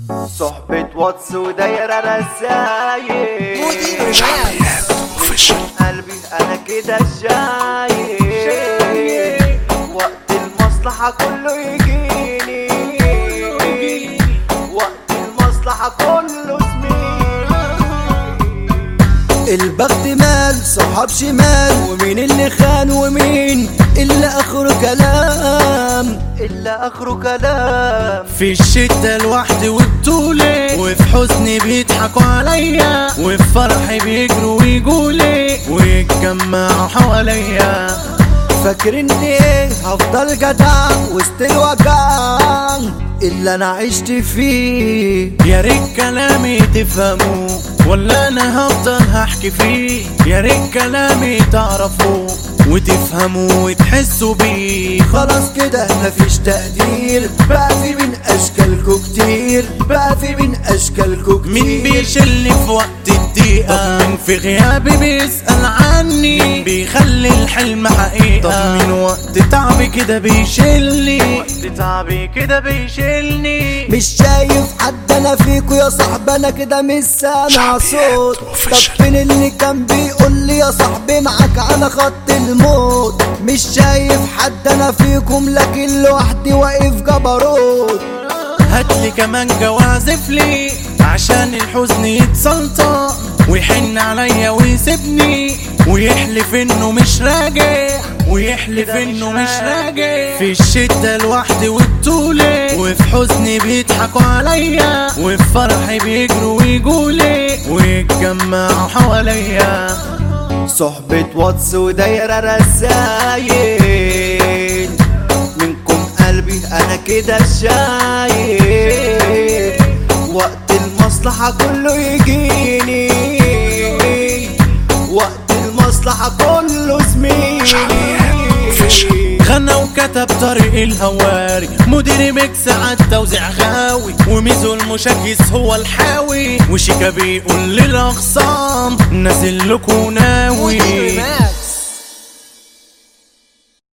صحبة واتس ودايرة رسايل قلبي انا كده شايل وقت المصلحة كله يجيني وقت المصلحة كله زميلي البخت مال صحاب شمال ومين اللي خان ومين اللي اخره كلام إلا آخره كلام في الشدة لوحدي والطولة وفي حزني بيضحكوا عليا وفي فرحي بيجروا ويقولي ويتجمعوا حواليا فاكر اني ايه هفضل جدع وسط الوجع اللي انا عشت فيه يا ريت كلامي تفهموا ولا انا هفضل هحكي فيه يا ريت كلامي تعرفوا وتفهموا وتحسوا بيه خلاص كده مفيش تقدير بقى في من اشكالكو كتير بقى في من اشكالكو كتير مين بيشلني في وقت الضيقة طب مين في غيابي بيسأل عني مين بيخلي الحلم حقيقة طب مين وقت تعبي كده بيشيلني وقت تعبي كده بيشيلني مش شايف حد انا فيكو يا صاحبي انا كده مش سامع صوت طب فين اللي كان بيقول لي يا صاحبي معاك على خط الموت مش شايف حد انا فيكم لكن لوحدي واقف جبروت هاتلي كمان جوازف لي عشان الحزن يتسلطن ويحن عليا ويسيبني ويحلف انه مش راجع ويحلف انه مش راجع في الشدة لوحدي والطولة وفي حزني بيضحكوا عليا وفي فرحي بيجروا ويقولي ويتجمعوا حواليا صحبة واتس ودايرة رسايل منكم قلبي انا كده شايل وقت المصلحة كله يجيني وقت المصلحة كله زميلي غنى وكتب طريق الهواري مدير ميكس عالتوزيع غاوي وميزو المشاكس هو الحاوي وشيكا بيقول للاخصام نازل لكم ناوي